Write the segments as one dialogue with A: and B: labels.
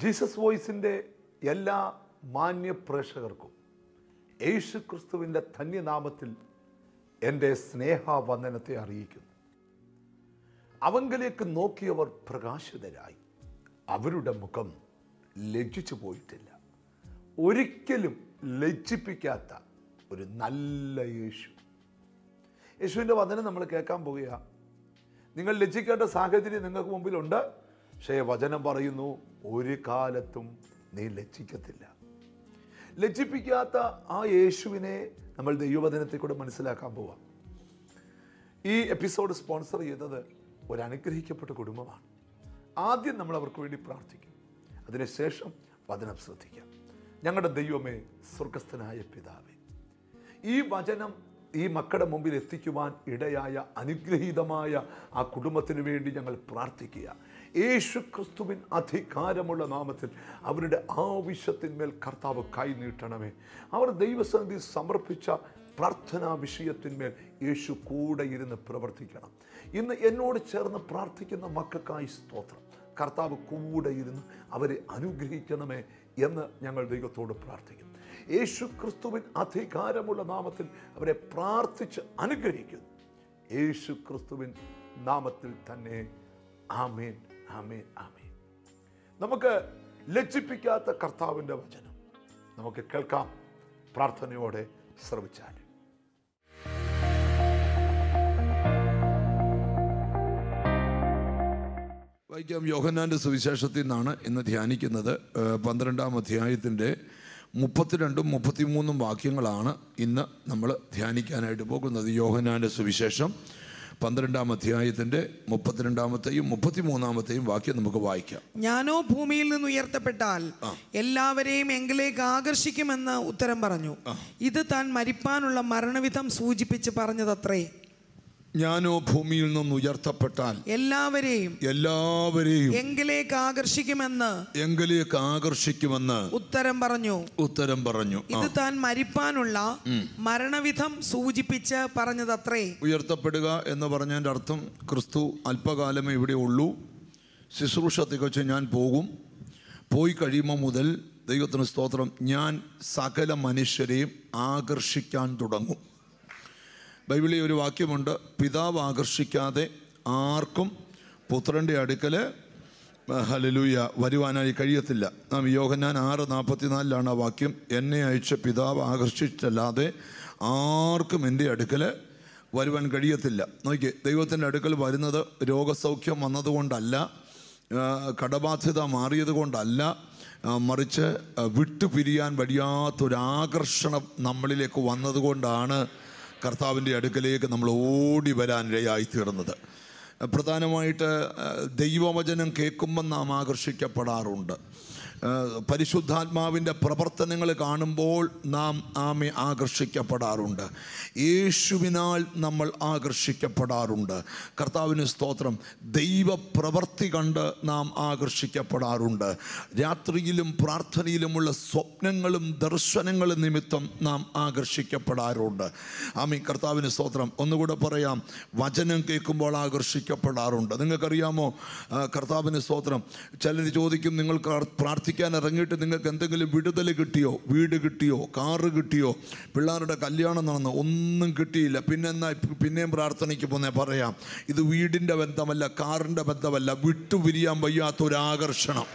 A: Jesus വോയിസിൻ്റെ എല്ലാ മാന്യ പ്രേക്ഷകർക്കും യേശു ക്രിസ്തുവിൻ്റെ ധന്യനാമത്തിൽ എൻ്റെ സ്നേഹവന്ദനത്തെ അറിയിക്കുന്നു അവങ്കലേക്ക് നോക്കിയവർ പ്രകാശിതരായി അവരുടെ മുഖം ലജ്ജിച്ചു പോയിട്ടില്ല ഒരിക്കലും ലജ്ജിപ്പിക്കാത്ത ഒരു നല്ല യേശു യേശുവിൻ്റെ വചനം നമ്മൾ കേൾക്കാൻ പോവുക നിങ്ങൾ ലജ്ജിക്കേണ്ട സാഹചര്യം നിങ്ങൾക്ക് മുമ്പിലുണ്ട് പക്ഷേ വചനം പറയുന്നു ഒരു കാലത്തും നീ ലജ്ജിക്കത്തില്ല ലജ്ജിപ്പിക്കാത്ത ആ യേശുവിനെ നമ്മൾ ദൈവവചനത്തിൽ കൂടെ മനസ്സിലാക്കാൻ പോവാം ഈ എപ്പിസോഡ് സ്പോൺസർ ചെയ്തത് ഒരു അനുഗ്രഹിക്കപ്പെട്ട കുടുംബമാണ് ആദ്യം നമ്മൾ അവർക്ക് വേണ്ടി പ്രാർത്ഥിക്കും അതിനുശേഷം വചനം ശ്രദ്ധിക്കാം ഞങ്ങളുടെ ദൈവമേ സ്വർഗസ്ഥനായ പിതാവേ ഈ വചനം ഈ മക്കളുടെ മുമ്പിൽ എത്തിക്കുവാൻ ഇടയായ അനുഗ്രഹീതമായ ആ കുടുംബത്തിന് വേണ്ടി ഞങ്ങൾ പ്രാർത്ഥിക്കുക യേശു ക്രിസ്തുവിൻ അധികാരമുള്ള നാമത്തിൽ അവരുടെ ആവശ്യത്തിന്മേൽ കർത്താവ് കൈ നീട്ടണമേ അവർ ദൈവസന്നിധി സമർപ്പിച്ച പ്രാർത്ഥനാ വിഷയത്തിന്മേൽ യേശു കൂടെ ഇരുന്ന് പ്രവർത്തിക്കണം ഇന്ന് എന്നോട് ചേർന്ന് പ്രാർത്ഥിക്കുന്ന മക്കൾക്കായി സ്തോത്രം കർത്താവ് കൂടെ ഇരുന്ന് അവരെ അനുഗ്രഹിക്കണമേ എന്ന് ഞങ്ങൾ ദൈവത്തോട് പ്രാർത്ഥിക്കും യേശു ക്രിസ്തുവിൻ അധികാരമുള്ള നാമത്തിൽ അവരെ പ്രാർത്ഥിച്ച് അനുഗ്രഹിക്കുന്നു യേശു ക്രിസ്തുവിൻ നാമത്തിൽ തന്നെ ആമേൻ ആമേൻ ആമേൻ നമുക്ക് ലജ്ജിപ്പിക്കാത്ത കർത്താവിൻ്റെ വചനം നമുക്ക് കേൾക്കാം പ്രാർത്ഥനയോടെ ശ്രമിച്ചാൽ
B: വായിക്കാം യോഹന്നാൻ്റെ സുവിശേഷത്തിൽ നിന്നാണ് ഇന്ന് ധ്യാനിക്കുന്നത് ഏഹ് പന്ത്രണ്ടാം അധ്യായത്തിൻ്റെ മുപ്പത്തിരണ്ടും മുപ്പത്തിമൂന്നും വാക്യങ്ങളാണ് ഇന്ന് നമ്മൾ ധ്യാനിക്കാനായിട്ട് പോകുന്നത് യോഹന്നാൻ്റെ സുവിശേഷം പന്ത്രണ്ടാം അധ്യായത്തിൻ്റെ മുപ്പത്തിരണ്ടാമത്തെയും മുപ്പത്തിമൂന്നാമത്തെയും വാക്യം നമുക്ക് വായിക്കാം
C: ഞാനോ ഭൂമിയിൽ നിന്ന് ഉയർത്തപ്പെട്ടാൽ എല്ലാവരെയും എങ്കിലേക്ക് ആകർഷിക്കുമെന്ന് ഉത്തരം പറഞ്ഞു ഇത് താൻ മരിപ്പാനുള്ള മരണവിധം സൂചിപ്പിച്ച് പറഞ്ഞതത്രേ
B: ഞാനോ ഭൂമിയിൽ നിന്ന് ഉയർത്തപ്പെട്ടാൽ
C: എല്ലാവരെയും
B: എല്ലാവരെയും
C: എങ്കിലേക്ക് ആകർഷിക്കുമെന്ന്
B: എങ്കിലേക്ക് ആകർഷിക്കുമെന്ന്
C: ഉത്തരം പറഞ്ഞു
B: ഉത്തരം പറഞ്ഞു ആ.
C: ഇത് താൻ മരിപ്പാനുള്ള മരണവിധം സൂചിപ്പിച്ച് പറഞ്ഞതത്രേ
B: ഉയർത്തപ്പെടുക എന്ന് പറഞ്ഞതിൻ്റെ അർത്ഥം ക്രിസ്തു അല്പകാലമേ ഇവിടെ ഉള്ളൂ ശുശ്രൂഷ തികച്ച് ഞാൻ പോകും പോയി കഴിയുമ്പോൾ മുതൽ ദൈവത്തിന് സ്തോത്രം ഞാൻ സകല മനുഷ്യരെയും ആകർഷിക്കാൻ തുടങ്ങും ബൈബിളിൽ ഒരു വാക്യമുണ്ട് പിതാവ് ആകർഷിക്കാതെ ആർക്കും പുത്രൻ്റെ അടുക്കൽ ഹലലൂയ വരുവാനായി കഴിയത്തില്ല നാം യോഹന്നാൻ ആറ് നാൽപ്പത്തിനാലിലാണ് ആ വാക്യം എന്നെ അയച്ച പിതാവ് ആകർഷിച്ചല്ലാതെ ആർക്കും എൻ്റെ അടുക്കൽ വരുവാൻ കഴിയത്തില്ല നോക്കി ദൈവത്തിൻ്റെ അടുക്കൽ വരുന്നത് രോഗസൗഖ്യം വന്നതുകൊണ്ടല്ല ആ, കടബാധ്യത മാറിയത് കൊണ്ടല്ല ആ, മറിച്ച് ആ, വിട്ടുപിരിയാൻ വഴിയാത്തൊരാകർഷണം നമ്മളിലേക്ക് വന്നതുകൊണ്ടാണ് കർത്താവിൻ്റെ അടുക്കലേക്ക് നമ്മൾ ഓടി വരാൻ ഇടയായി തീർന്നത് പ്രധാനമായിട്ട് ആ, ദൈവവചനം കേൾക്കുമ്പോൾ നാം ആകർഷിക്കപ്പെടാറുണ്ട് ആ, പരിശുദ്ധാത്മാവിൻ്റെ പ്രവർത്തനങ്ങൾ കാണുമ്പോൾ നാം ആമെ ആകർഷിക്കപ്പെടാറുണ്ട് യേശുവിനാൽ നമ്മൾ ആകർഷിക്കപ്പെടാറുണ്ട് കർത്താവിന് സ്തോത്രം ദൈവപ്രവർത്തി കണ്ട് നാം ആകർഷിക്കപ്പെടാറുണ്ട് രാത്രിയിലും പ്രാർത്ഥനയിലുമുള്ള സ്വപ്നങ്ങളും ദർശനങ്ങളും നിമിത്തം നാം ആകർഷിക്കപ്പെടാറുണ്ട് ആമി കർത്താവിന് സ്തോത്രം ഒന്നുകൂടെ പറയാം വചനം കേൾക്കുമ്പോൾ ആകർഷിക്കപ്പെടാറുണ്ട് നിങ്ങൾക്കറിയാമോ ആ, കർത്താവിന് സ്തോത്രം ചിലർ ചോദിക്കും നിങ്ങൾ കാർ- പ്രാർത്ഥിക്കാൻ ഇറങ്ങിയിട്ട് നിങ്ങൾക്ക് എന്തെങ്കിലും വിടുതൽ കിട്ടിയോ വീട് കിട്ടിയോ കാറ് കിട്ടിയോ പിള്ളേരുടെ കല്യാണം നടന്നു ഒന്നും കിട്ടിയില്ല പിന്നെന്നാ പിന്നെയും പ്രാർത്ഥനയ്ക്ക് പോന്നേ പറയാം ഇത് വീടിൻ്റെ ബന്ധമല്ല കാറിൻ്റെ ബന്ധമല്ല വിട്ടുപിരിയാൻ വയ്യാത്തൊരാകർഷണം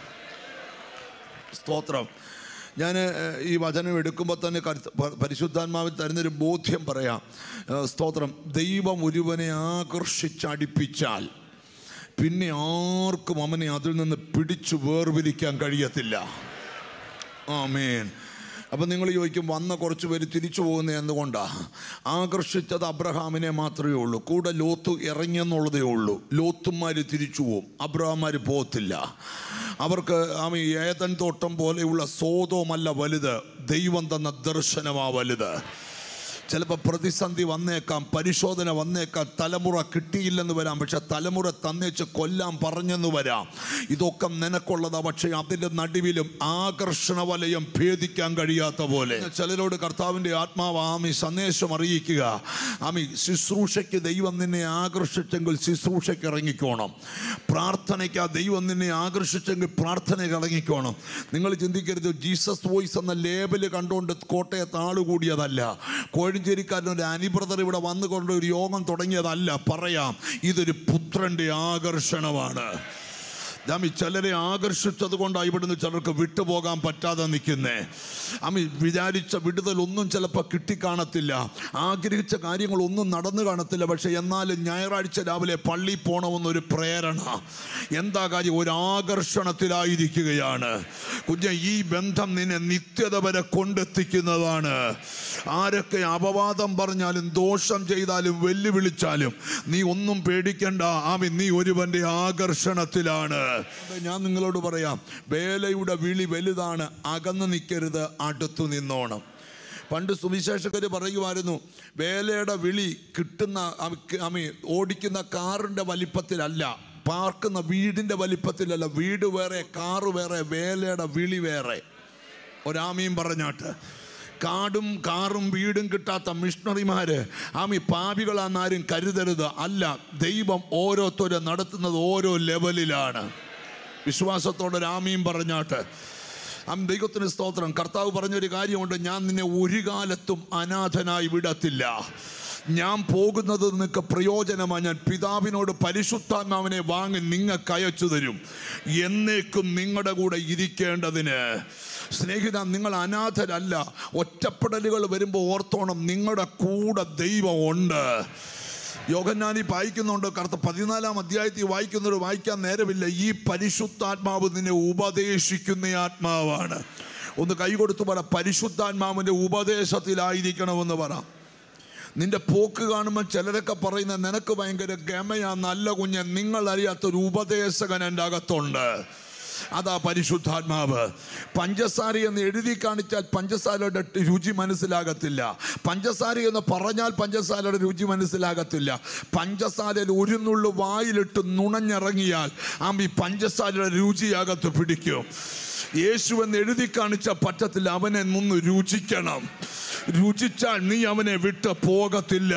B: സ്തോത്രം ഞാൻ ഈ വചനം എടുക്കുമ്പോൾ തന്നെ കരുത്ത് പ- പരിശുദ്ധാത്മാവിൽ തരുന്നൊരു ബോധ്യം പറയാം ഏഹ് സ്തോത്രം ദൈവം ഒരുവനെ ആകർഷിച്ചടിപ്പിച്ചാൽ പിന്നെ ആർക്കും അവനെ അതിൽ നിന്ന് പിടിച്ചു വേർതിരിക്കാൻ കഴിയത്തില്ല ആമേൻ അപ്പം നിങ്ങൾ ചോദിക്കും വന്ന കുറച്ച് പേര് തിരിച്ചു പോകുന്നത് എന്തുകൊണ്ടാണ് ആകർഷിച്ചത് അബ്രഹാമിനെ മാത്രമേ ഉള്ളൂ കൂടെ ലോത്ത് ഇറങ്ങിയെന്നുള്ളതേ ഉള്ളൂ ലോത്തുമാർ തിരിച്ചു പോകും അബ്രഹാമാർ പോകത്തില്ല അവർക്ക് ആമ ഏതൻ തോട്ടം പോലെയുള്ള സോതോമല്ല വലുത് ദൈവം തന്ന ദർശനമാ വലുത് ചിലപ്പോൾ പ്രതിസന്ധി വന്നേക്കാം പരിശോധന വന്നേക്കാം തലമുറ കിട്ടിയില്ലെന്ന് വരാം പക്ഷെ തലമുറ തന്നേച്ച് കൊല്ലാൻ പറഞ്ഞെന്ന് വരാം ഇതൊക്കെ നിനക്കുള്ളതാ പക്ഷേ അതിൻ്റെ നടുവിലും ആകർഷണ വലയം ഭേദിക്കാൻ കഴിയാത്ത പോലെ ചിലരോട് കർത്താവിൻ്റെ ആത്മാവ് ആമി സന്ദേശം അറിയിക്കുക ആമി ശുശ്രൂഷയ്ക്ക് ദൈവം നിന്നെ ആകർഷിച്ചെങ്കിൽ ശുശ്രൂഷയ്ക്ക് ഇറങ്ങിക്കോണം പ്രാർത്ഥനയ്ക്ക് ആ ദൈവം നിന്നെ ആകർഷിച്ചെങ്കിൽ പ്രാർത്ഥനയ്ക്ക് ഇറങ്ങിക്കോണം നിങ്ങൾ ചിന്തിക്കരുത് ജീസസ് വോയിസ് എന്ന ലേബല് കണ്ടുകൊണ്ട് കോട്ടയത്ത് ആള് കൂടിയതല്ല കോഴഞ്ചേരിക്കാരനൊരു അനിബ്രദർ ഇവിടെ വന്നുകൊണ്ട് ഒരു യോഗം തുടങ്ങിയതല്ല പറയാം ഇതൊരു പുത്രന്റെ ആകർഷണമാണ് ദാമി ചിലരെ ആകർഷിച്ചത് കൊണ്ടാണ് ഇവിടുന്ന് ചിലർക്ക് വിട്ടുപോകാൻ പറ്റാതെ നിൽക്കുന്നേ അമ്മി വിചാരിച്ച വിടുതൽ ഒന്നും ചിലപ്പോൾ കിട്ടിക്കാണത്തില്ല ആഗ്രഹിച്ച കാര്യങ്ങളൊന്നും നടന്നു കാണത്തില്ല പക്ഷെ എന്നാലും ഞായറാഴ്ച രാവിലെ പള്ളി പോകണമെന്നൊരു പ്രേരണ എന്താ കാര്യം ഒരു ആകർഷണത്തിലായിരിക്കുകയാണ് കുഞ്ഞ ഈ ബന്ധം നിന്നെ നിത്യത വരെ കൊണ്ടെത്തിക്കുന്നതാണ് ആരൊക്കെ അപവാദം പറഞ്ഞാലും ദോഷം ചെയ്താലും വെല്ലുവിളിച്ചാലും നീ ഒന്നും പേടിക്കണ്ട ആമി നീ ഒരുവന്റെ ആകർഷണത്തിലാണ് ഞാൻ നിങ്ങളോട് പറയാം വേലയുടെ വിളി വലുതാണ് അകന്നു നിൽക്കരുത് അടുത്തു നിന്നോണം പണ്ട് സുവിശേഷകർ പറയുമായിരുന്നു വേലയുടെ വിളി കിട്ടുന്ന അമി ഓടിക്കുന്ന കാറിൻ്റെ വലിപ്പത്തിലല്ല പാർക്കുന്ന വീടിൻ്റെ വലിപ്പത്തിലല്ല വീട് വേറെ കാറ് വേറെ വേലയുടെ വിളി വേറെ ഒരാമയും പറഞ്ഞാട്ട് കാടും കാറും വീടും കിട്ടാത്ത മിഷണറിമാര് ആമി പാപികളാന്നാരും കരുതരുത് അല്ല ദൈവം ഓരോരുത്തരും നടത്തുന്നത് ഓരോ ലെവലിലാണ് വിശ്വാസത്തോടെ രാമിയും പറഞ്ഞാട്ട് അം ദൈവത്തിന് സ്തോത്രം കർത്താവ് പറഞ്ഞൊരു കാര്യമുണ്ട് ഞാൻ നിന്നെ ഒരു കാലത്തും അനാഥനായി വിടത്തില്ല ഞാൻ പോകുന്നത് നിങ്ങൾക്ക് പ്രയോജനമാണ് ഞാൻ പിതാവിനോട് പരിശുദ്ധാത്മാവിനെ വാങ്ങി നിങ്ങൾക്ക് അയച്ചു തരും എന്നേക്കും നിങ്ങളുടെ കൂടെ ഇരിക്കേണ്ടതിന് സ്നേഹിത നിങ്ങൾ അനാഥരല്ല ഒറ്റപ്പെടലുകൾ വരുമ്പോൾ ഓർത്തോണം നിങ്ങളുടെ കൂടെ ദൈവമുണ്ട് യോഗന്നാനി വായിക്കുന്നുണ്ട് കറുത്ത പതിനാലാം അധ്യായത്തിൽ വായിക്കുന്നവർ വായിക്കാൻ നേരമില്ല ഈ പരിശുദ്ധാത്മാവ് നിന്നെ ഉപദേശിക്കുന്ന ആത്മാവാണ് ഒന്ന് കൈ കൊടുത്തു പറ പരിശുദ്ധാത്മാവിൻ്റെ ഉപദേശത്തിലായിരിക്കണമെന്ന് പറ നിന്റെ പോക്ക് കാണുമ്പോൾ ചിലരൊക്കെ പറയുന്ന നിനക്ക് ഭയങ്കര ഗമയാ നല്ല കുഞ്ഞ് നിങ്ങൾ അറിയാത്തൊരു ഉപദേശകൻ എൻ്റെ അകത്തുണ്ട് അതാ പരിശുദ്ധാത്മാവ് പഞ്ചസാര എന്ന് എഴുതി കാണിച്ചാൽ പഞ്ചസാരയുടെ രുചി മനസ്സിലാകത്തില്ല പഞ്ചസാര എന്ന് പറഞ്ഞാൽ പഞ്ചസാരയുടെ രുചി മനസ്സിലാകത്തില്ല പഞ്ചസാരയിൽ ഒരു നുള്ളു വായിലിട്ട് നുണഞ്ഞിറങ്ങിയാൽ ആമ്പി പഞ്ചസാരയുടെ രുചിയകത്ത് പിടിക്കും യേശു എന്ന് എഴുതി കാണിച്ച പറ്റത്തില്ല അവനെ നിന്ന് രുചിക്കണം രുചിച്ചാൽ നീ അവനെ വിട്ട് പോകത്തില്ല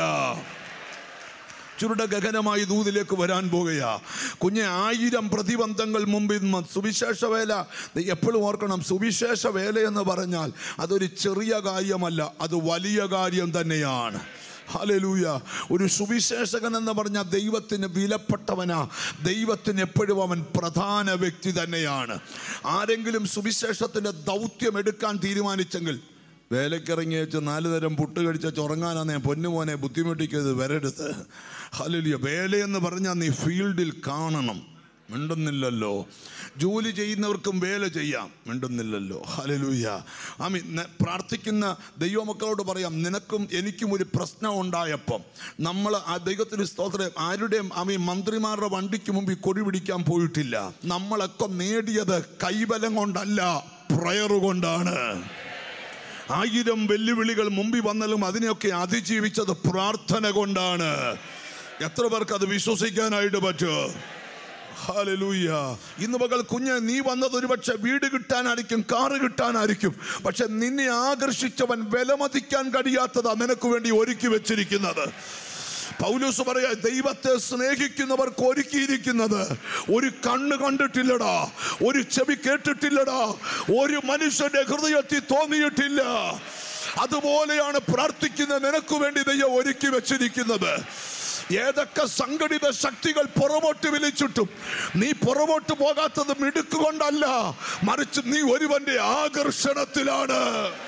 B: ചുരുട ഗഗനമായി ദൂതിലേക്ക് വരാൻ പോകുകയാ കുഞ്ഞെ ആയിരം പ്രതിബന്ധങ്ങൾ മുമ്പിൽ നിന്ന് സുവിശേഷ വേല എപ്പോഴും ഓർക്കണം സുവിശേഷ വേല എന്ന് പറഞ്ഞാൽ അതൊരു ചെറിയ കാര്യമല്ല അത് വലിയ കാര്യം തന്നെയാണ് ഹലലൂയ ഒരു സുവിശേഷകൻ എന്ന് പറഞ്ഞാൽ ദൈവത്തിന് വിലപ്പെട്ടവനാ ദൈവത്തിന് എപ്പോഴും അവൻ പ്രധാന വ്യക്തി തന്നെയാണ് ആരെങ്കിലും സുവിശേഷത്തിൻ്റെ ദൗത്യം എടുക്കാൻ തീരുമാനിച്ചെങ്കിൽ വേലക്കിറങ്ങി വെച്ച് നാല് തരം പുട്ട് കഴിച്ച ഉറങ്ങാനാന്നേ പൊന്നുമോനെ ബുദ്ധിമുട്ടിക്കരുത് വരരുത് ഹലലിയ വേലയെന്ന് പറഞ്ഞാൽ നീ ഫീൽഡിൽ കാണണം മിണ്ടുന്നില്ലല്ലോ ജോലി ചെയ്യുന്നവർക്കും വേല ചെയ്യാം മിണ്ടുന്നില്ലല്ലോ ഹലലൂയ ആമി ന- പ്രാർത്ഥിക്കുന്ന ദൈവമക്കളോട് പറയാം നിനക്കും എനിക്കും ഒരു പ്രശ്നം ഉണ്ടായപ്പം നമ്മൾ ആ ദൈവത്തിന് സ്തോത്രം ആരുടെയും ആമി മന്ത്രിമാരുടെ വണ്ടിക്ക് മുമ്പിൽ കൊടി പിടിക്കാൻ പോയിട്ടില്ല നമ്മളൊക്കെ നേടിയത് കൈബലം കൊണ്ടല്ല പ്രയർ കൊണ്ടാണ് ആയിരം വെല്ലുവിളികൾ മുമ്പിൽ വന്നാലും അതിനെയൊക്കെ അതിജീവിച്ചത് പ്രാർത്ഥന കൊണ്ടാണ് എത്ര പേർക്ക് അത് വിശ്വസിക്കാനായിട്ട് പറ്റുമോ ഹല്ലേലൂയ. ഇന്ന് പകൽ കുഞ്ഞ് നീ വന്നത് ഒരുപക്ഷെ വീട് കിട്ടാനായിരിക്കും കാറ് കിട്ടാനായിരിക്കും പക്ഷെ നിന്നെ ആകർഷിച്ചവൻ വിലമതിക്കാൻ കഴിയാത്തതാ നിനക്ക് വേണ്ടി ഒരുക്കി വെച്ചിരിക്കുന്നത് പൗലൂസ് പറയാ ദൈവത്തെ സ്നേഹിക്കുന്നവർക്ക് ഒരുക്കിയിരിക്കുന്നത് ഒരു കണ്ണ് കണ്ടിട്ടില്ലടാ ഒരു ചെവി കേട്ടിട്ടില്ലടാ ഒരു മനുഷ്യന്റെ ഹൃദയത്തിൽ തോന്നിയിട്ടില്ല അതുപോലെയാണ് പ്രാർത്ഥിക്കുന്ന നിനക്ക് വേണ്ടി ദൈവം ഒരുക്കി വെച്ചിരിക്കുന്നത് ഏതൊക്കെ സംഘടിത ശക്തികൾ പുറമോട്ട് വിളിച്ചിട്ടും നീ പുറമോട്ട് പോകാത്തത് മിടുക്കുകൊണ്ടല്ല മറിച്ച് നീ ഒരുവന്റെ ആകർഷണത്തിലാണ്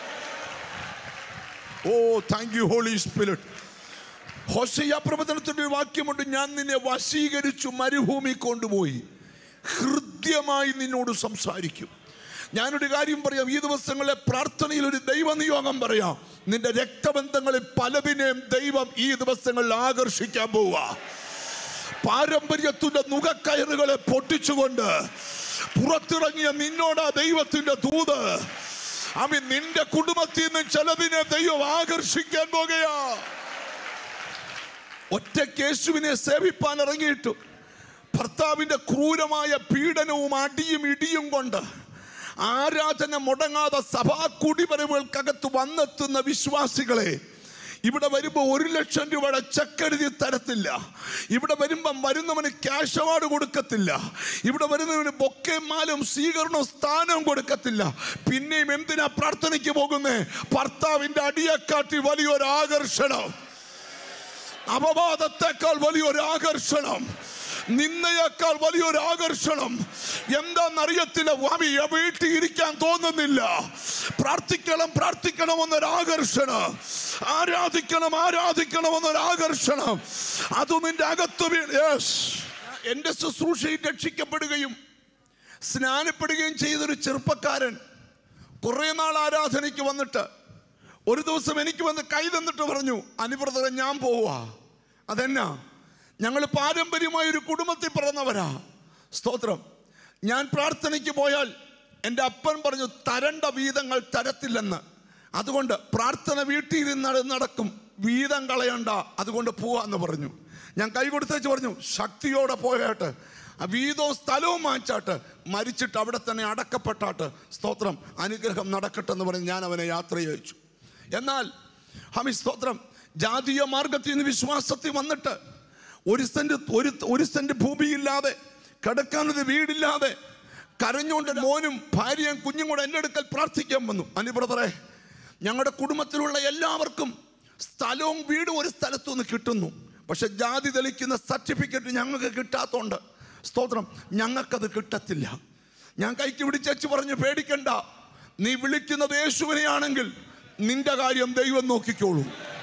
B: oh thank you Holy Spirit Hosea പ്രവചനത്തിന്റെ ഒരു വാക്യമുണ്ട് ഞാൻ നിന്നെ വശീകരിച്ചു മരുഭൂമി കൊണ്ടുപോയി ഹൃദ്യമായി നിന്നോട് സംസാരിക്കും ഞാനൊരു കാര്യം പറയാം ഈ ദിവസങ്ങളിലെ പ്രാർത്ഥനയിൽ ഒരു ദൈവനിയോഗം പറയാം നിന്റെ രക്തബന്ധങ്ങളിൽ പലതിനെയും ദൈവം ഈ ദിവസങ്ങളിൽ ആകർഷിക്കാൻ പോവുക പാരമ്പര്യത്തിന്റെ നുകക്കയറുകളെ പൊട്ടിച്ചുകൊണ്ട് പുറത്തിറങ്ങിയ നിന്നോടാ ദൈവത്തിന്റെ ദൂത് ആമി നിന്റെ കുടുംബത്തിൽ നിന്ന് ചിലതിനെ ദൈവം ആകർഷിക്കാൻ പോകുകയാ ഒറ്റ കേശുവിനെ സേവിപ്പാൻ ഇറങ്ങിയിട്ടു ഭർത്താവിന്റെ ക്രൂരമായ പീഡനവും അടിയും ഇടിയും കൊണ്ട് ആരാധന മുടങ്ങാതെ സഭാ കുടിവരവുകൾക്കകത്ത് വന്നെത്തുന്ന വിശ്വാസികളെ ഇവിടെ വരുമ്പോൾ ഒരു ലക്ഷം രൂപയുടെ ചെക്ക് എഴുതി തരത്തില്ല ഇവിടെ വരുമ്പം വരുന്നവന് ക്യാഷ് അവാർഡ് കൊടുക്കത്തില്ല ഇവിടെ വരുന്നവന് ബൊക്കേമാലും സ്വീകരണവും സ്ഥാനവും കൊടുക്കത്തില്ല പിന്നെയും എന്തിനാ പ്രാർത്ഥനയ്ക്ക് പോകുന്നേ ഭർത്താവിന്റെ അടിയെക്കാട്ടി വലിയൊരു ആകർഷണം അപവാദത്തെക്കാൾ വലിയൊരു ആകർഷണം നിന്നയേക്കാൾ വലിയൊരു ആകർഷണം എന്താണെന്നറിയത്തില്ല വാമി വീട്ടിൽ ഇരിക്കാൻ തോന്നുന്നില്ല പ്രാർത്ഥിക്കണം പ്രാർത്ഥിക്കണം എന്നൊരു ആകർഷണം ആരാധിക്കണം ആരാധിക്കണം എന്നൊരു ആകർഷണം അത് നിന്റെ അകത്ത് വീ- Yes. എന്റെ ശുശ്രൂഷയിൽ രക്ഷിക്കപ്പെടുകയും സ്നാനപ്പെടുകയും ചെയ്തൊരു ചെറുപ്പക്കാരൻ കുറെ നാൾ ആരാധനയ്ക്ക് വന്നിട്ട് ഒരു ദിവസം എനിക്ക് വന്ന് കൈ തന്നിട്ട് പറഞ്ഞു അനുബ്രതറെ ഞാൻ പോവാ അതെന്നാ ഞങ്ങൾ പാരമ്പര്യമായ ഒരു കുടുംബത്തിൽ പിറന്നവരാ സ്തോത്രം ഞാൻ പ്രാർത്ഥനയ്ക്ക് പോയാൽ എൻ്റെ അപ്പൻ പറഞ്ഞു തരണ്ട വീതങ്ങൾ തരത്തില്ലെന്ന് അതുകൊണ്ട് പ്രാർത്ഥന വീട്ടിൽ ഇരുന്ന് നടക്കും വീതം കളയണ്ട അതുകൊണ്ട് പോവാന്ന് പറഞ്ഞു ഞാൻ കൈ കൊടുത്തേച്ച് പറഞ്ഞു ശക്തിയോടെ പോയാട്ട് ആ വീതവും സ്ഥലവും വാങ്ങിച്ചാട്ട് മരിച്ചിട്ട് അവിടെ തന്നെ അടക്കപ്പെട്ടാട്ട് സ്തോത്രം അനുഗ്രഹം നടക്കട്ടെ എന്ന് പറഞ്ഞ് ഞാൻ അവനെ യാത്ര അയച്ചു എന്നാൽ ഹമി സ്തോത്രം ജാതീയ മാർഗത്തിൽ നിന്ന് വിശ്വാസത്തിൽ വന്നിട്ട് ഒരു സെന്റ് ഒരു ഒരു സെന്റ് ഭൂമിയില്ലാതെ കിടക്കാനൊരു വീടില്ലാതെ കരഞ്ഞുകൊണ്ട് മോനും ഭാര്യയും കുഞ്ഞും കൂടെ എൻ്റെ അടുക്കൽ പ്രാർത്ഥിക്കാൻ വന്നു അനി ബ്രദറെ ഞങ്ങളുടെ കുടുംബത്തിലുള്ള എല്ലാവർക്കും സ്ഥലവും വീടും ഒരു സ്ഥലത്തു നിന്ന് കിട്ടുന്നു പക്ഷെ ജാതി തെളിക്കുന്ന സർട്ടിഫിക്കറ്റ് ഞങ്ങൾക്ക് കിട്ടാത്തോണ്ട് സ്തോത്രം ഞങ്ങൾക്കത് കിട്ടത്തില്ല ഞാൻ കൈക്ക് പിടിച്ചു പറഞ്ഞു പേടിക്കണ്ട നീ വിളിക്കുന്നത് യേശുവിനെയാണെങ്കിൽ നിന്റെ കാര്യം ദൈവം നോക്കിക്കോളൂ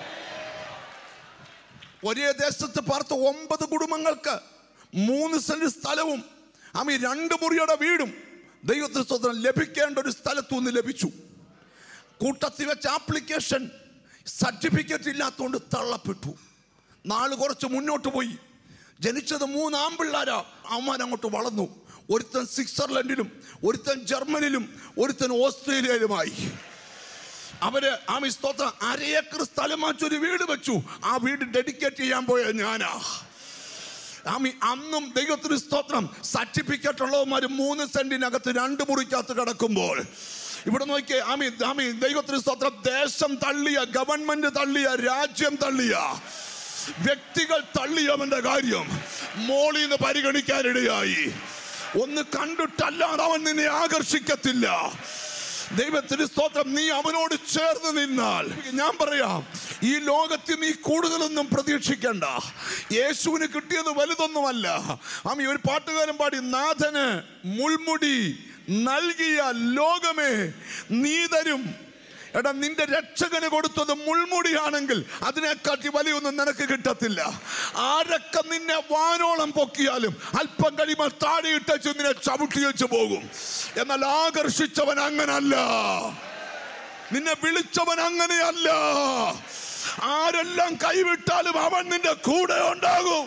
B: ഒരേ ദേശത്ത് പാർത്ത ഒമ്പത് കുടുംബങ്ങൾക്ക് മൂന്ന് സെന്റ് സ്ഥലവും അമ്മ രണ്ട് മുറിയുടെ വീടും ദൈവത്തിന് സ്വന്തം ലഭിക്കേണ്ട ഒരു സ്ഥലത്തു നിന്ന് ലഭിച്ചു കൂട്ടത്തിൽ വെച്ച ആപ്ലിക്കേഷൻ സർട്ടിഫിക്കറ്റ് ഇല്ലാത്തതുകൊണ്ട് തള്ളപ്പെട്ടു നാള് കുറച്ച് മുന്നോട്ട് പോയി ജനിച്ചത് മൂന്ന് ആമ്പിള്ളാരാ അവന്മാർ അങ്ങോട്ട് വളർന്നു ഒരുത്തൻ സ്വിറ്റ്സർലൻഡിലും ഒരുത്തൻ ജർമ്മനിലും ഒരുത്തൻ ഓസ്ട്രേലിയയിലുമായി അവര് ആമി സ്തോത്രം അരയേക്കർ സ്ഥലം വാങ്ങിച്ചൊരു വീട് വെച്ചു ആ വീട് ഡെഡിക്കേറ്റ് ചെയ്യാൻ പോയ ഞാനാ ആമി അന്നും ദൈവത്തിന് സ്തോത്രം സർട്ടിഫിക്കറ്റ് ഉള്ളവന്മാർ മൂന്ന് സെന്റിനകത്ത് രണ്ട് മുറിക്കകത്ത് കിടക്കുമ്പോൾ ഇവിടെ നോക്കിയേ ആമി ആമി ദൈവത്തിന് സ്തോത്രം ദേശം തള്ളിയ ഗവൺമെന്റ് തള്ളിയ രാജ്യം തള്ളിയ വ്യക്തികൾ തള്ളിയവന്റെ കാര്യം മോളിന്ന് പരിഗണിക്കാനിടയായി ഒന്ന് കണ്ടിട്ടല്ലാതെ അവൻ നിന്നെ ആകർഷിക്കത്തില്ല ദൈവത്തിന് സ്തോത്രം നീ അവനോട് ചേർന്ന് നിന്നാൽ ഞാൻ പറയാം ഈ ലോകത്തിൽ നീ കൂടുതലൊന്നും പ്രതീക്ഷിക്കണ്ട യേശുവിന് കിട്ടിയത് വലുതൊന്നുമല്ല ആമി ഒരു പാട്ടുകാരൻ പാടി നാഥന് മുൾമുടി നൽകിയ ലോകമേ നീ തരും എടാ നിന്റെ രക്ഷകന് കൊടുത്തത് മുൾമുടിയാണെങ്കിൽ അതിനെക്കാട്ടി വലിയൊന്നും നിനക്ക് കിട്ടത്തില്ല ആരൊക്കെ നിന്നെ വാനോളം പൊക്കിയാലും അല്പം കഴിയുമ്പോൾ താഴെയിട്ടു നിന്നെ ചവിട്ടി വെച്ച് പോകും എന്നാൽ ആകർഷിച്ചവൻ അങ്ങനല്ല നിന്നെ വിളിച്ചവൻ അങ്ങനെയല്ല ആരെല്ലാം കൈവിട്ടാലും അവൻ നിന്റെ കൂടെ ഉണ്ടാകും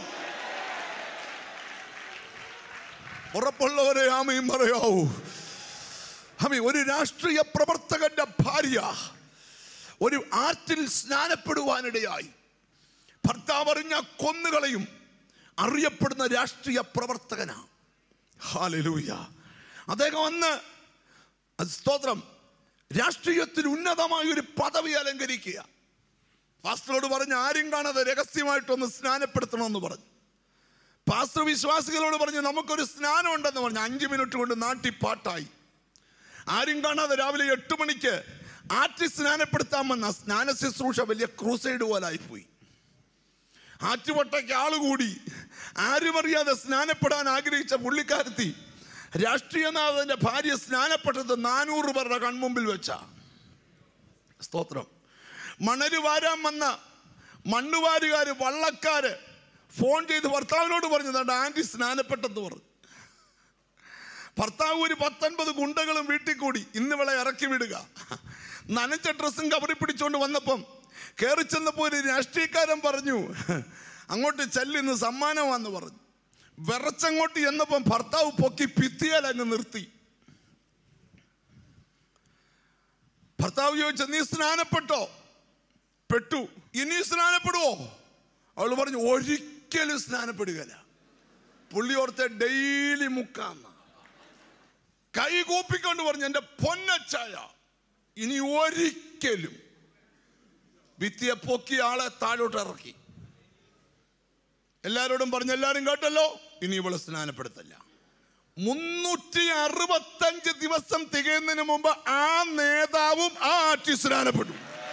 B: ഉറപ്പുള്ളവരെ ആമയും പറയാവൂ അമ്മ ഒരു രാഷ്ട്രീയ പ്രവർത്തകന്റെ ഭാര്യ ഒരു ആറ്റിൽ സ്നാനപ്പെടുവാനിടയായി ഭർത്താവ് അറിഞ്ഞ കൊന്നുകളയും അറിയപ്പെടുന്ന രാഷ്ട്രീയ പ്രവർത്തകനാ ഹാലലൂയ അദ്ദേഹം അന്ന് അത് സ്തോത്രം രാഷ്ട്രീയത്തിൽ ഉന്നതമായ ഒരു പദവി അലങ്കരിക്കുക പാസ്റ്ററോട് പറഞ്ഞ് ആരും കാണാതെ രഹസ്യമായിട്ടൊന്ന് സ്നാനപ്പെടുത്തണമെന്ന് പറഞ്ഞു പാസ്റ്റർ വിശ്വാസികളോട് പറഞ്ഞു നമുക്കൊരു സ്നാനം ഉണ്ടെന്ന് പറഞ്ഞു അഞ്ച് മിനിറ്റ് കൊണ്ട് നാട്ടി പാട്ടായി ആരും കാണാതെ രാവിലെ എട്ട് മണിക്ക് ആറ്റി സ്നാനപ്പെടുത്താൻ വന്ന സ്നാന ശുശ്രൂഷ വലിയ ക്രൂസൈഡ് പോലായി പോയി ആറ്റുവട്ടയ്ക്ക് ആളുകൂടി ആരും അറിയാതെ സ്നാനപ്പെടാൻ ആഗ്രഹിച്ച പുള്ളിക്കാരത്തി രാഷ്ട്രീയനാഥന്റെ ഭാര്യ സ്നാനപ്പെട്ടത് നാനൂറ് പേരുടെ കൺമുമ്പിൽ വെച്ച സ്തോത്രം മണല് വാരാൻ വന്ന മണ്ണുവാരുകാര് വള്ളക്കാര് ഫോൺ ചെയ്ത് ഭർത്താവിനോട് പറഞ്ഞതാണ് ആന്റി സ്നാനപ്പെട്ടെന്ന് പറഞ്ഞു ഭർത്താവ് ഒരു പത്തൊൻപത് ഗുണ്ടകളും വീട്ടിൽ കൂടി ഇന്ന് ഇവളെ ഇറക്കി വിടുക നനച്ച ഡ്രസ്സും കവറി പിടിച്ചുകൊണ്ട് വന്നപ്പം കയറി ചെന്നപ്പോൾ ഒരു രാഷ്ട്രീയക്കാരൻ പറഞ്ഞു അങ്ങോട്ട് ചെല്ലിന്ന് സമ്മാനമാന്ന് പറഞ്ഞു വിറച്ചങ്ങോട്ട് ചെന്നപ്പം ഭർത്താവ് പൊക്കി ഭിത്തിയാൽ അങ്ങ് നിർത്തി ഭർത്താവ് ചോദിച്ച നീ സ്നാനപ്പെട്ടോ പെട്ടു ഇനി സ്നാനപ്പെടുവോ അവൾ പറഞ്ഞു ഒരിക്കലും സ്നാനപ്പെടുകയില്ല പുള്ളി ഓർത്തെ ഡെയിലി മുക്കാന്ന കൈ കൂപ്പിക്കൊണ്ട് പറഞ്ഞു എന്റെ പൊന്നച്ചായ ഇനി ഒരിക്കലും ഭിത്തിയെ പൊക്കി ആളെ താഴോട്ട് ഇറക്കി എല്ലാരോടും പറഞ്ഞു എല്ലാരും കേട്ടല്ലോ ഇനി ഇവള് സ്നാനപ്പെടുത്തല്ല മുന്നൂറ്റി അറുപത്തഞ്ച് ദിവസം തികയുന്നതിന് മുമ്പ് ആ നേതാവും ആ ആറ്റി സ്നാനപ്പെട്ടു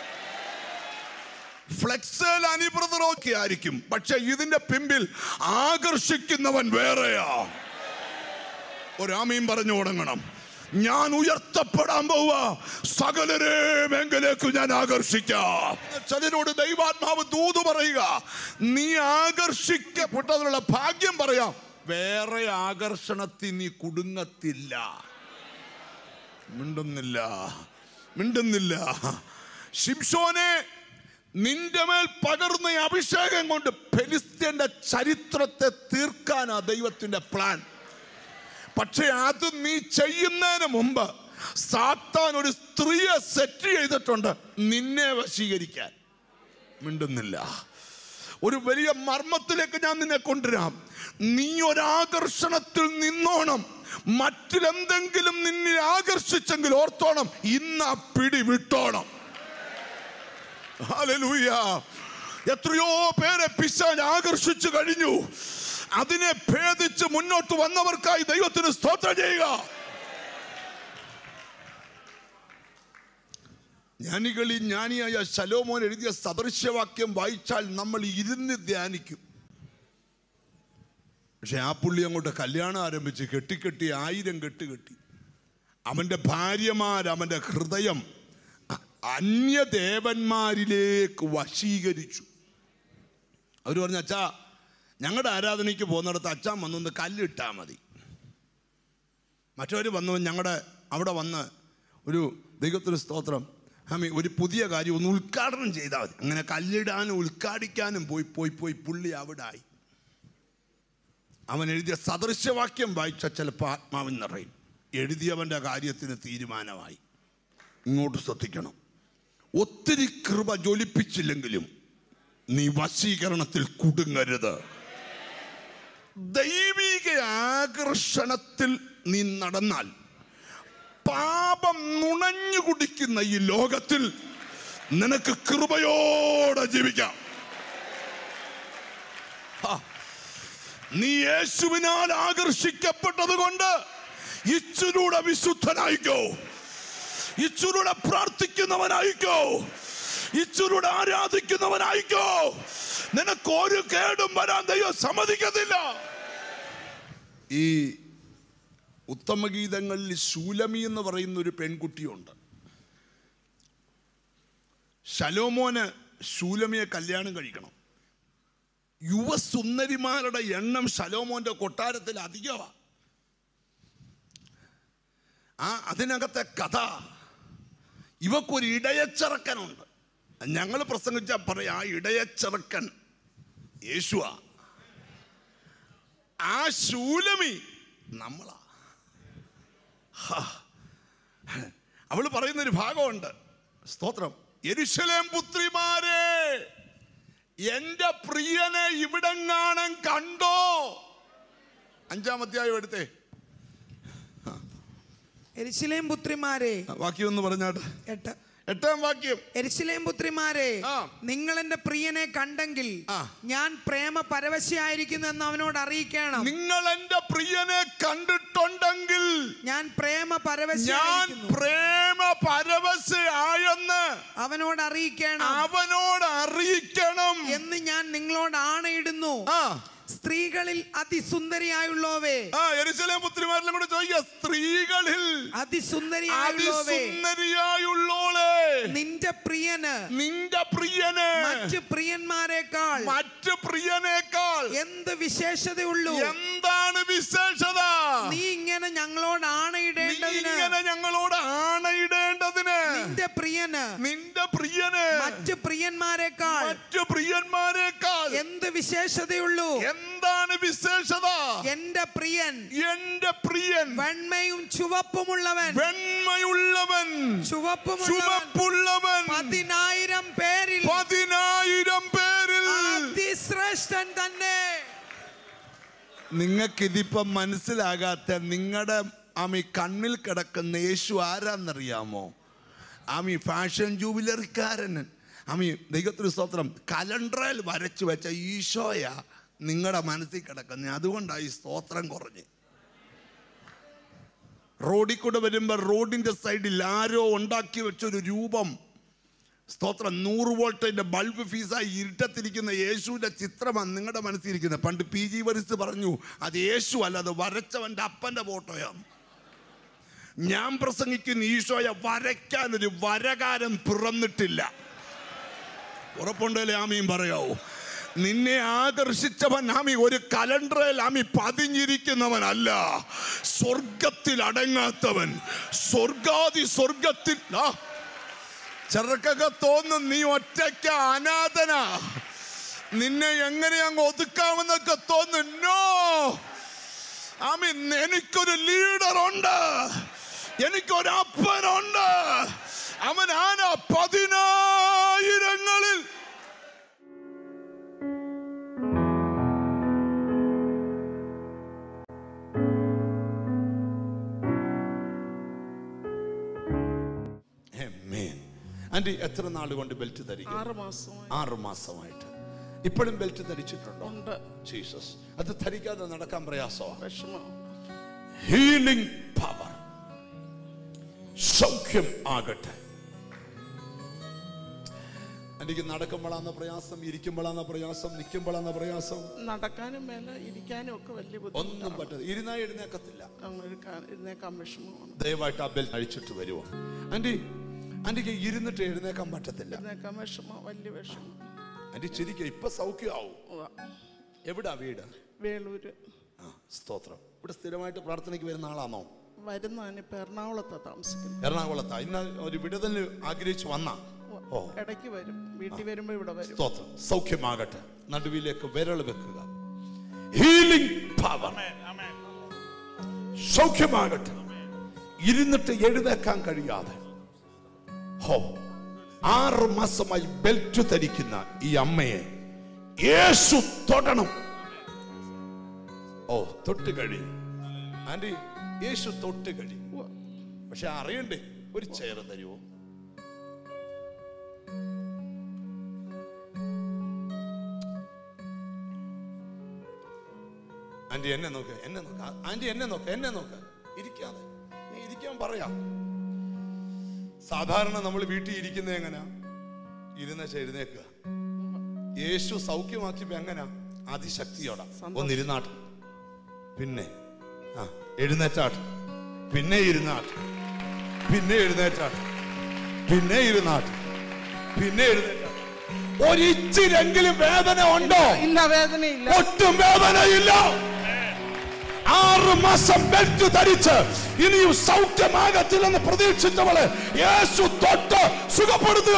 B: ഫ്ലെക്സൽ അനിബ്രതറൊക്കെ ആയിരിക്കും പക്ഷെ ഇതിന്റെ പിമ്പിൽ ആകർഷിക്കുന്നവൻ വേറെയാ ഒരാമയും പറഞ്ഞു തുടങ്ങണം ഞാൻ ഉയർത്തപ്പെടാൻ പോവുക സകലരെയും എങ്കിലേക്ക് ഞാൻ ആകർഷിക്കാം ചിലരോട് ദൈവാത്മാവ് ദൂത് പറയുക നീ ആകർഷിക്കപ്പെട്ടതിനുള്ള ഭാഗ്യം പറയാം വേറെ ആകർഷണത്തിൽ നീ കുടുങ്ങത്തില്ല മിണ്ടുന്നില്ല മിണ്ടുന്നില്ല ശിംഷോനെ നിന്റെ മേൽ പകർന്ന ഈ അഭിഷേകം കൊണ്ട് ഫെലിസ്ത്യന്റെ ചരിത്രത്തെ തീർക്കാനാ ദൈവത്തിന്റെ പ്ലാൻ പക്ഷെ അത് നീ ചെയ്യുന്നതിന് മുമ്പ് സാത്താൻ ഒരു സ്ത്രീയെ സെറ്റ് ചെയ്തിട്ടുണ്ട് നിന്നെ വശീകരിക്കാൻ മിണ്ടുന്നില്ല ഒരു വലിയ മർമ്മത്തിലേക്ക് ഞാൻ നിന്നെ കൊണ്ടുവരാം നീ ഒരാകർഷണത്തിൽ നിന്നോണം മറ്റിലെന്തെങ്കിലും നിന്നെ ആകർഷിച്ചെങ്കിൽ ഓർത്തോണം ഇന്ന് ആ പിടി വിട്ടോണം ഹല്ലേലൂയ എത്രയോ പേരെ പിശാൻ ആകർഷിച്ചു കഴിഞ്ഞു അതിനെ ഭേദിച്ച് മുന്നോട്ട് വന്നവർക്കായി ദൈവത്തിന് സ്തോത്രം ചെയ്യുക ജ്ഞാനികളിൽ ജ്ഞാനിയായ ശലോമോൻ എഴുതിയ സദൃശ്യവാക്യം വായിച്ചാൽ നമ്മൾ ഇരുന്ന് ധ്യാനിക്കും പക്ഷെ ആ പുള്ളി അങ്ങോട്ട് കല്യാണം ആരംഭിച്ച് കെട്ടിക്കെട്ടി ആയിരം കെട്ട് കെട്ടി അവന്റെ ഭാര്യമാർ അവന്റെ ഹൃദയം അ- അന്യദേവന്മാരിലേക്ക് വശീകരിച്ചു അവർ പറഞ്ഞു അച്ഛാ ഞങ്ങളുടെ ആരാധനയ്ക്ക് പോകുന്നിടത്ത് അച്ഛൻ വന്നൊന്ന് കല്ലിട്ടാൽ മതി മറ്റവർ വന്നു ഞങ്ങളുടെ അവിടെ വന്ന് ഒരു ദൈവത്തിന് സ്തോത്രം ആമി ഒരു പുതിയ കാര്യം ഒന്ന് ഉദ്ഘാടനം ചെയ്താൽ മതി അങ്ങനെ കല്ലിടാനും ഉദ്ഘാടിക്കാനും പോയി പോയി പോയി പുള്ളി അവിടെ ആയി അവൻ എഴുതിയ സദൃശ്യവാക്യം വായിച്ച ചിലപ്പോൾ ആത്മാവിൻ നിറയും എഴുതിയവൻ്റെ കാര്യത്തിന് തീരുമാനമായി ഇങ്ങോട്ട് ശ്രദ്ധിക്കണം ഒത്തിരി കൃപ ജ്വലിപ്പിച്ചില്ലെങ്കിലും നീ വശീകരണത്തിൽ കുടുങ്ങരുത് ദൈവിക ആകർഷണത്തിൽ നീ നടന്നാൽ പാപം നുണഞ്ഞു കുടിക്കുന്ന ഈ ലോകത്തിൽ നിനക്ക് കൃപയോടെ ജീവിക്കാം ഹാ. നീ യേശുവിനാൽ ആകർഷിക്കപ്പെട്ടത് കൊണ്ട് ഇച്ചിലൂടെ വിശുദ്ധനായിക്കോ ഇച്ചിലൂടെ പ്രാർത്ഥിക്കുന്നവനായിക്കോ ഇച്ചിലൂടെ ആരാധിക്കുന്നവനായിക്കോ നിനക്ക് ഒരു കേടും വരാൻ ദൈവം സമ്മതിക്കത്തില്ല ഈ ഉത്തമഗീതങ്ങളിൽ ശൂലമി എന്ന് പറയുന്ന ഒരു പെൺകുട്ടിയുണ്ട് ശലോമോന് ശൂലമിയെ കല്യാണം കഴിക്കണം യുവസുന്ദരിമാരുടെ എണ്ണം ശലോമോന്റെ കൊട്ടാരത്തിൽ അധികമാ ആ അതിനകത്തെ കഥ ഇവക്കൊരു ഇടയച്ചിറക്കനുണ്ട് ഞങ്ങൾ പ്രസംഗിച്ച പറയാ ആ ഇടയച്ചിറക്കൻ യേശുവാ ആ ശൂലമി നമ്മളാ ഹാ. അവള് പറയുന്നൊരു ഭാഗമുണ്ട് സ്തോത്രം എരുശലേം പുത്രിമാരെ എന്റെ പ്രിയനെ ഇവിടെങ്ങാണം കണ്ടോ അഞ്ചാം അധ്യായം എടുത്തേ
C: എരിശിലേം പുത്രിമാരെ
B: വാക്യം ഒന്ന് പറഞ്ഞാട്ടെ
C: എട്ട്
B: എട്ടാം വാക്യം
C: എരിശിലേം പുത്രിമാരെ
B: ആ.
C: നിങ്ങൾ എന്റെ പ്രിയനെ കണ്ടെങ്കിൽ
B: ആ.
C: ഞാൻ പ്രേമ പരവശയായിരിക്കുന്നു എന്ന് അവനോട് അറിയിക്കണം
B: നിങ്ങൾ എന്റെ പ്രിയനെ കണ്ടിട്ടുണ്ടെങ്കിൽ
C: ഞാൻ പ്രേമ
B: ഞാൻ
C: പരവശയായിരിക്കുന്നു
B: പ്രേമ പരവശയായെന്ന്
C: അവനോട് അറിയിക്കണം
B: അവനോട് അറിയിക്കണം
C: എന്ന് ഞാൻ നിങ്ങളോട് ആണയിടുന്നു
B: ആ
C: സ്ത്രീകളിൽ അതിസുന്ദരിയായുള്ളവേ
B: ആ എരിശലേം പുത്രിമാരിലും കൂടെ ചോദിക്കുക സ്ത്രീകളിൽ
C: അതിസുന്ദരിയായുള്ളവേ
B: അതിസുന്ദരിയായുള്ളോളെ
C: നിന്റെ പ്രിയന്
B: നിന്റെ പ്രിയനെ
C: മറ്റ് പ്രിയന്മാരെക്കാൾ
B: മറ്റ് പ്രിയനേക്കാൾ
C: എന്ത് വിശേഷതയുള്ളൂ
B: എന്താണ് വിശേഷത
C: നീ ഇങ്ങനെ ഞങ്ങളോട്
B: നീ
C: ആണയിടേണ്ടതിന്
B: ഇങ്ങനെ ഞങ്ങളോട് ആണയിടേണ്ടതിന്
C: നിന്റെ നിന്റെ പ്രിയന്
B: നിന്റെ പ്രിയന്
C: മറ്റ് പ്രിയന്മാരെക്കാൾ
B: മറ്റു പ്രിയന്മാരെക്കാൾ
C: എന്ത് വിശേഷതയുള്ളൂ
B: എന്താണ് വിശേഷത
C: എന്റെ പ്രിയൻ
B: എന്റെ പ്രിയൻ
C: വെണ്മയും ചുവപ്പുമുള്ളവൻ
B: വെണ്മയുള്ളവൻ
C: ചുവപ്പുമുള്ളവൻ
B: ചുമപ്പുള്ളവൻ
C: പതിനായിരം പേരിൽ
B: പതിനായിരം പേരിൽ
C: അതിശ്രേഷ്ഠൻ തന്നെ
B: നിങ്ങൾക്കിതിപ്പം മനസ്സിലാകാത്ത നിങ്ങളുടെ ആമി കണ്ണിൽ കിടക്കുന്ന യേശു ആരാന്നറിയാമോ ആമി ഫാഷൻ ജൂബിലറിക്കാരൻ ആമി ദൈവത്തിന് സ്തോത്രം കലണ്ടറിൽ വരച്ചു വെച്ച ഈശോയ നിങ്ങളുടെ മനസ്സിൽ കിടക്കുന്നത് അതുകൊണ്ടാണ് ഈ സ്തോത്രം കുറഞ്ഞ് റോഡിൽ കൂടെ വരുമ്പോൾ റോഡിൻ്റെ സൈഡിൽ ആരോ ഉണ്ടാക്കി വെച്ചൊരു രൂപം സ്തോത്രം നൂറ് വോൾട്ടിന്റെ ബൾബ് ഫീസായി ഇരുട്ടത്തിരിക്കുന്ന യേശുവിന്റെ ചിത്രമാണ് നിങ്ങളുടെ മനസ്സിലിരിക്കുന്നത് പണ്ട് പി ജി വരിസ് പറഞ്ഞു അത് യേശു അല്ല അത് വരച്ചവന്റെ അപ്പന്റെ ഫോട്ടോയാണ് ഞാൻ പ്രസംഗിക്കുന്ന ഈശോയെ വരയ്ക്കാൻ ഒരു വരകാരൻ പിറന്നിട്ടില്ല ഉറപ്പുണ്ടല്ലേ ആമീൻ പറയാവൂ നിന്നെ ആകർഷിച്ചവൻ ആമി ഒരു കലണ്ടറിൽ ആമി പതിഞ്ഞിരിക്കുന്നവനല്ല സ്വർഗത്തിൽ അടങ്ങാത്തവൻ സ്വർഗാദി സ്വർഗത്തിൽ ആ ചിലർക്കൊക്കെ തോന്നും നീ ഒറ്റയ്ക്ക് അനാഥനാ നിന്നെ എങ്ങനെ അങ്ങ് ഒതുക്കാമെന്നൊക്കെ തോന്നുന്നോ ആമീൻ എനിക്കൊരു ലീഡർ ഉണ്ട് എനിക്കൊരു അപ്പനുണ്ട് അവൻ ആന പതിനായിരങ്ങളിൽ ആന്റി എത്ര നാൾ കൊണ്ട് ബെൽറ്റ് ധരിക്കും
D: ആറ് മാസമായി
B: ആറ് മാസമായിട്ട് ഇപ്പോഴും ബെൽറ്റ് ധരിച്ചിട്ടുണ്ടോ
D: ഉണ്ട്
B: ജീസസ് അത് ധരിക്കാതെ നടക്കാൻ പ്രയാസമാണ്
D: വിഷമം
B: ഹീലിംഗ് പവർ സൗഖ്യം ആകട്ടെ എനിക്ക് നടക്കുമ്പോഴാന്ന പ്രയാസം ഇരിക്കുമ്പോഴാന്ന പ്രയാസം നിൽക്കുമ്പോഴാന്ന പ്രയാസം
D: നടക്കാനും മേല ഇരിക്കാനും ഒക്കെ വലിയ
B: ഒന്നും
D: ബുദ്ധിമുട്ടാണ്
B: പറ്റത്തില്ല ഇരുന്നാ എഴുന്നേക്കത്തില്ല
D: അങ്ങനെ ഇരുന്നേക്കാൻ വിഷമമാണ്
B: ദയവായിട്ട് ആ ബെൽറ്റ് അഴിച്ചിട്ട് വരുമോ ആന്റി ആന്റിക്ക് ഇരുന്നിട്ട് എഴുന്നേക്കാൻ പറ്റത്തില്ല
D: ഇരുന്നേക്കാൻ വിഷമം വലിയ വിഷമം
B: ആന്റി ശരിക്കും ഇപ്പൊ സൗഖ്യമാവും
D: ഉവ്വ.
B: എവിടാ വീട്
D: വേളൂര്
B: ആ സ്തോത്രം ഇവിടെ സ്ഥിരമായിട്ട് പ്രാർത്ഥനയ്ക്ക് വരുന്ന ആളാണോ
D: വരുന്നതാണ് ഇപ്പൊ എറണാകുളത്താണ് താമസിക്കുന്നത്
B: എറണാകുളത്താ ഇന്ന് ഒരു വിടുതലിന് ആഗ്രഹിച്ച് വന്ന ഓ
D: ഇടയ്ക്ക് വരും വീട്ടിൽ വരുമ്പോ ഇവിടെ വരും
B: സ്തോത്രം സൗഖ്യമാകട്ടെ നടുവിലേക്ക് വിരൽ വെക്കുക ഹീലിംഗ് പവർ സൗഖ്യമാകട്ടെ ഇരുന്നിട്ട് എഴുന്നേക്കാൻ കഴിയാതെ ഹോ ആറ് മാസമായി ബെൽറ്റ് ധരിക്കുന്ന ഈ അമ്മയെ യേശു തൊടണം ഓ തൊട്ട് കഴി ആന്റി യേശു തൊട്ട് കഴി പക്ഷെ അറിയണ്ടേ ഒരു ചെയർ തരുമോ ആന്റി എന്നെ നോക്ക് എന്നെ നോക്ക് ആ- ആന്റി എന്നെ നോക്ക് എന്നെ നോക്ക് ഇരിക്കാതെ നീ ഇരിക്കാൻ പറയാ സാധാരണ നമ്മൾ വീട്ടിൽ ഇരിക്കുന്നത് എങ്ങനെയാ ഇരുന്ന എഴുന്നേക്കുക യേശു സൗഖ്യമാക്കിയപ്പോ എങ്ങനാ അതിശക്തിയോടെ ഒന്നിരുന്നാട്ട് പിന്നെ ആ എഴുന്നേറ്റാട്ട് പിന്നെ ഇരുന്നാട്ട് പിന്നെ എഴുന്നേറ്റാട്ട് പിന്നെ ഇരുന്നാട്ട് പിന്നെ എഴുന്നേറ്റാട്ട് ഒരിച്ചിരെങ്കിലും വേദന ഉണ്ടോ
D: ഇല്ല വേദനയില്ല
B: ഒട്ടും വേദനയില്ല ആറ് മാസം ബെൽറ്റ് ധരിച്ച് ഇനിയും സൗഖ്യമാകത്തില്ലെന്ന് പ്രതീക്ഷിച്ചവളെ യേശു തൊട്ട് സുഖപ്പെടുത്തുക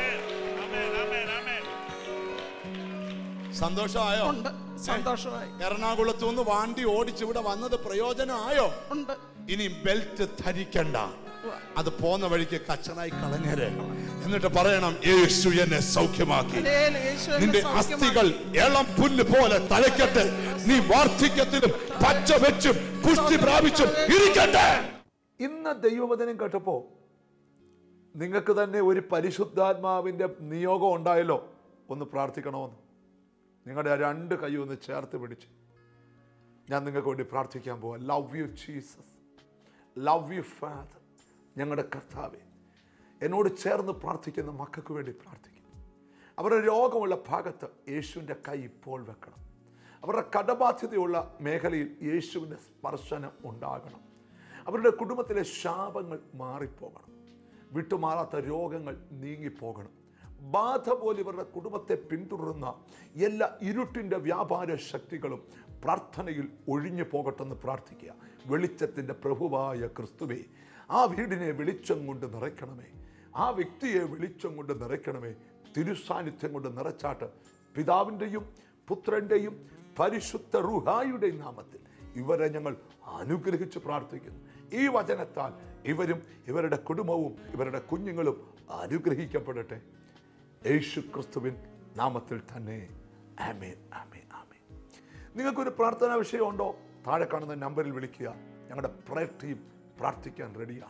B: സന്തോഷമായോ
D: ഉണ്ട് സന്തോഷമായി
B: എറണാകുളത്തു നിന്ന് വാണ്ടി ഓടിച്ച് ഇവിടെ വന്നത് പ്രയോജനമായോ
D: ഉണ്ട്
B: ഇനി ബെൽറ്റ് ധരിക്കണ്ട അത് പോന്ന വഴിക്ക് കച്ചനായി കളഞ്ഞേരെ എന്നിട്ട് പറയണം യേശു എന്നെ സൗഖ്യമാക്കി
D: ഹല്ലേലൂയ, യേശു എന്നെ
B: നിന്റെ
D: സൗഖ്യമാക്കി.
B: അസ്ഥികൾ ഇളം പുല്ല് പോലെ തലയ്ക്കട്ടെ നീ വാർദ്ധക്യത്തിലും പച്ച വെച്ചും പുഷ്ടി പ്രാപിച്ചും ഇരിക്കട്ടെ
A: ഇന്ന് ദൈവവചനം കേട്ടപ്പോ നിങ്ങൾക്ക് തന്നെ ഒരു പരിശുദ്ധാത്മാവിൻ്റെ നിയോഗം ഉണ്ടായല്ലോ ഒന്ന് പ്രാർത്ഥിക്കണമെന്ന് നിങ്ങളുടെ ആ രണ്ട് കൈ ഒന്ന് ചേർത്ത് പിടിച്ച് ഞാൻ നിങ്ങൾക്ക് വേണ്ടി പ്രാർത്ഥിക്കാൻ പോവാം love you Jesus love you Father ഞങ്ങളുടെ കർത്താവെ എന്നോട് ചേർന്ന് പ്രാർത്ഥിക്കുന്ന മക്കൾക്ക് വേണ്ടി പ്രാർത്ഥിക്കും അവരുടെ രോഗമുള്ള ഭാഗത്ത് യേശുവിൻ്റെ കൈ ഇപ്പോൾ വെക്കണം അവരുടെ കടബാധ്യതയുള്ള മേഖലയിൽ യേശുവിൻ്റെ സ്പർശനം ഉണ്ടാകണം അവരുടെ കുടുംബത്തിലെ ശാപങ്ങൾ മാറിപ്പോകണം വിട്ടുമാറാത്ത രോഗങ്ങൾ നീങ്ങിപ്പോകണം ബാധ പോലെ ഇവരുടെ കുടുംബത്തെ പിന്തുടരുന്ന എല്ലാ ഇരുട്ടിൻ്റെ വ്യാപാര ശക്തികളും പ്രാർത്ഥനയിൽ ഒഴിഞ്ഞു പോകട്ടെന്ന് പ്രാർത്ഥിക്കുക വെളിച്ചത്തിൻ്റെ പ്രഭുവായ ക്രിസ്തുവേ ആ വീടിനെ വെളിച്ചം കൊണ്ട് നിറയ്ക്കണമേ ആ വ്യക്തിയെ വെളിച്ചം കൊണ്ട് നിറയ്ക്കണമേ തിരുസാന്നിധ്യം കൊണ്ട് നിറച്ചാട്ട് പിതാവിൻ്റെയും പുത്രൻ്റെയും പരിശുദ്ധ റുഹായുടെയും നാമത്തിൽ ഇവരെ ഞങ്ങൾ അനുഗ്രഹിച്ച് പ്രാർത്ഥിക്കുന്നു ഈ വചനത്താൽ ഇവരും ഇവരുടെ കുടുംബവും ഇവരുടെ കുഞ്ഞുങ്ങളും അനുഗ്രഹിക്കപ്പെടട്ടെ യേശു ക്രിസ്തുവിൻ നാമത്തിൽ തന്നെ ആമേൻ ആമേൻ ആമേൻ നിങ്ങൾക്കൊരു പ്രാർത്ഥനാ വിഷയമുണ്ടോ താഴെ കാണുന്ന നമ്പറിൽ വിളിക്കുക ഞങ്ങളുടെ പ്രയർ ടീം പ്രാർത്ഥിക്കാൻ റെഡിയാണ്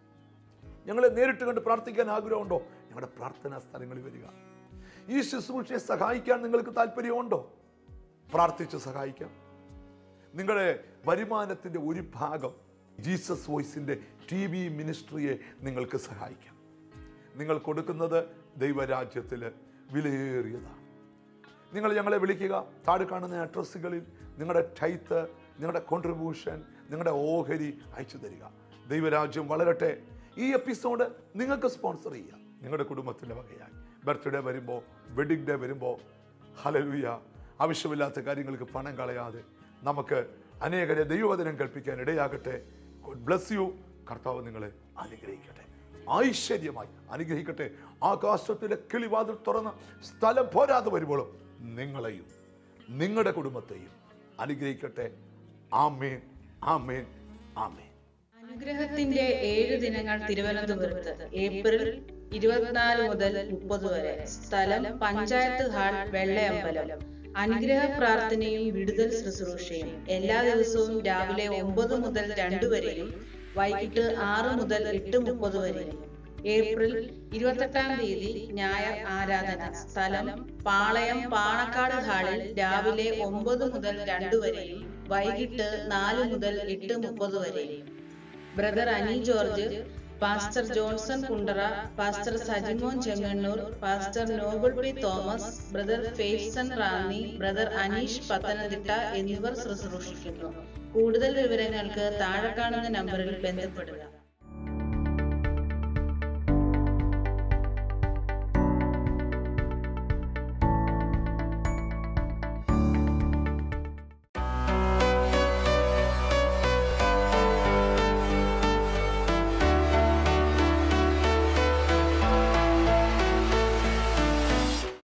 A: ഞങ്ങളെ നേരിട്ട് കണ്ട് പ്രാർത്ഥിക്കാൻ ആഗ്രഹമുണ്ടോ ഞങ്ങളുടെ പ്രാർത്ഥനാ സ്ഥലങ്ങളിൽ വരിക ഈ ശുശ്രൂഷയെ സഹായിക്കാൻ നിങ്ങൾക്ക് താല്പര്യമുണ്ടോ പ്രാർത്ഥിച്ച് സഹായിക്കാം നിങ്ങളുടെ വരുമാനത്തിൻ്റെ ഒരു ഭാഗം ജീസസ് വോയിസിൻ്റെ ടി വി മിനിസ്ട്രിയെ നിങ്ങൾക്ക് സഹായിക്കാം നിങ്ങൾ കൊടുക്കുന്നത് ദൈവരാജ്യത്തിൽ വിലയേറിയതാണ് നിങ്ങൾ ഞങ്ങളെ വിളിക്കുക താഴെ കാണുന്ന അഡ്രസ്സുകളിൽ നിങ്ങളുടെ ടൈത്ത് നിങ്ങളുടെ കോൺട്രിബ്യൂഷൻ നിങ്ങളുടെ ഓഹരി അയച്ചു തരിക ദൈവരാജ്യം വളരട്ടെ ഈ എപ്പിസോഡ് നിങ്ങൾക്ക് സ്പോൺസർ ചെയ്യാം നിങ്ങളുടെ കുടുംബത്തിൻ്റെ വകയായി ബർത്ത്ഡേ വരുമ്പോൾ വെഡിങ് ഡേ വരുമ്പോൾ ഹലലുയ ആവശ്യമില്ലാത്ത കാര്യങ്ങൾക്ക് പണം കളയാതെ നമുക്ക് അനേകരെ ദൈവവചനം കൽപ്പിക്കാൻ ഇടയാകട്ടെ ഗോഡ് ബ്ലസ് യു കർത്താവ് നിങ്ങളെ അനുഗ്രഹിക്കട്ടെ ഐശ്വര്യമായി അനുഗ്രഹിക്കട്ടെ ആകാശത്തിലെ കിളിവാതിൽ തുറന്ന് സ്ഥലം പോരാതെ വരുമ്പോഴും നിങ്ങളെയും നിങ്ങളുടെ കുടുംബത്തെയും അനുഗ്രഹിക്കട്ടെ ആമേൻ ആമേൻ ആമേൻ
E: അനുഗ്രഹത്തിന്റെ ഏഴ് ദിനങ്ങൾ തിരുവനന്തപുരത്ത് ഏപ്രിൽ ഇരുപത്തിനാല് മുതൽ മുപ്പത് വരെ സ്ഥലം പഞ്ചായത്ത് ഹാൾ വെള്ളയമ്പലം അനുഗ്രഹ പ്രാർത്ഥനയും വിടുതൽ ശുശ്രൂഷയും എല്ലാ ദിവസവും രാവിലെ ഒമ്പത് മുതൽ രണ്ട് വരെയും വൈകിട്ട് ആറ് മുതൽ എട്ട് മുപ്പത് വരെയും ഏപ്രിൽ ഇരുപത്തെട്ടാം തീയതി ഞായർ ആരാധന സ്ഥലം പാളയം പാണക്കാട് ഹാളിൽ രാവിലെ ഒമ്പത് മുതൽ രണ്ട് വരെയും വൈകിട്ട് നാല് മുതൽ എട്ട് മുപ്പത് വരെയും brother Ani George pastor Johnson Kundara pastor Sajimon Chengannur pastor Noble P Thomas brother Feson Ranni brother Aneesh Pathanamthitta എന്നിവർ ശുശ്രൂഷിക്കുന്നു കൂടുതൽ വിവരങ്ങൾക്ക് താഴെ കാണുന്ന നമ്പറിൽ ബന്ധപ്പെടുക